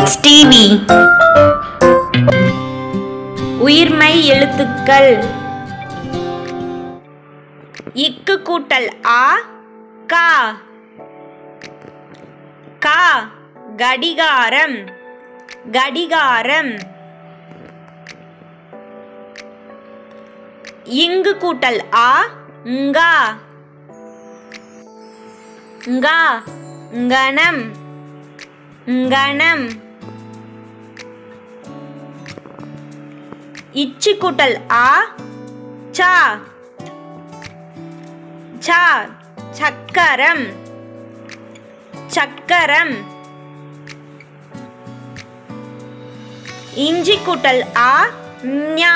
kids TV உயிர்மை எழுத்துக்கள் இக்கு கூட்டல் ஆ கா கா கடிகாரம் கடிகாரம் இங்கு கூட்டல் ஆ ngா ngா ngணம் ngணம் இச்சு கூட்டல் ஆ சா சா சக்கரம் சக்கரம் இஞ்சி கூட்டல் ஆ ஞா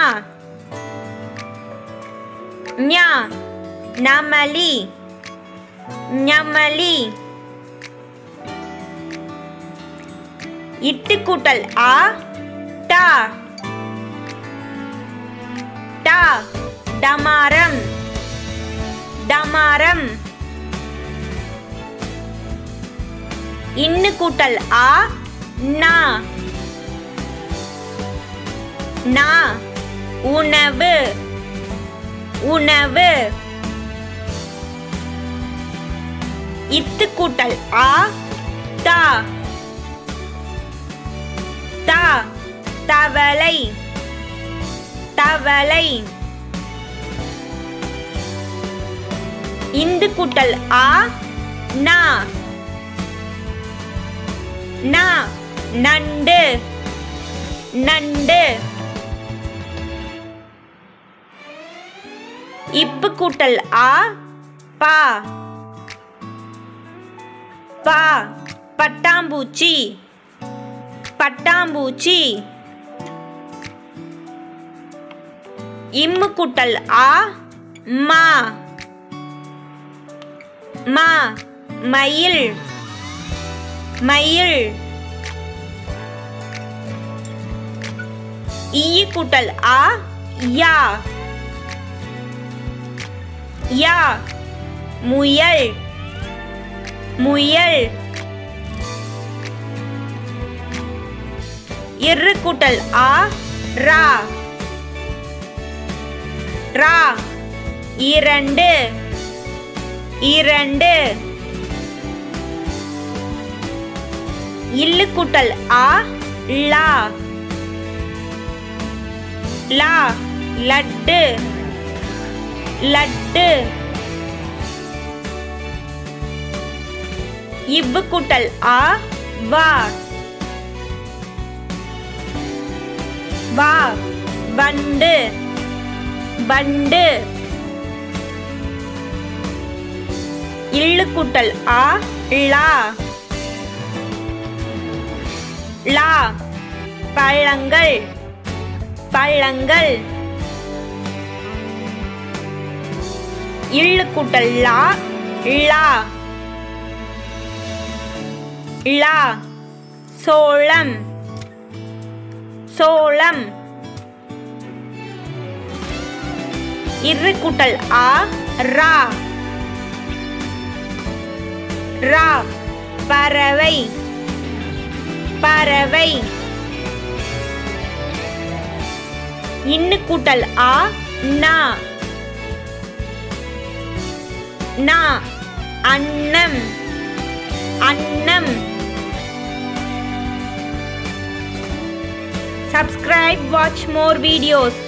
ஞா நமலி ஞமலி இட்டு கூட்டல் ஆ டா டா டமாரம் டமாரம் இன்னு கூட்டல் ஆ நா நா உணவு உணவு இத்து கூட்டல் ஆ தா தா தவளை தவளை இந்து கூட்டல் ஆ நா நா நண்டு நண்டு இப்பு கூட்டல் ஆ பா பா பட்டாம்பூச்சி பட்டாம்பூச்சி இம்மு கூட்டல் ஆ மா மா மயில் மயில் ஈ கூட்டல் ஆ யா யா முயல் முயல் இரு கூட்டல் ஆ ரா ரா இரண்டு இரண்டு இல்லு கூட்டல் ஆ லா லா லட்டு லட்டு இவ்வு கூட்டல் ஆ வா வா வண்டு வண்டு இல்லு கூட்டல் ஆ லா லா பழங்கள் பழங்கள் இல்லு கூட்டல் லா லா லா சோளம் சோளம் இரு கூட்டல் ஆ ரா ரா பறவை பறவை இன்னு கூட்டல் ஆ நா நா அன்னம் அன்னம் subscribe watch more videos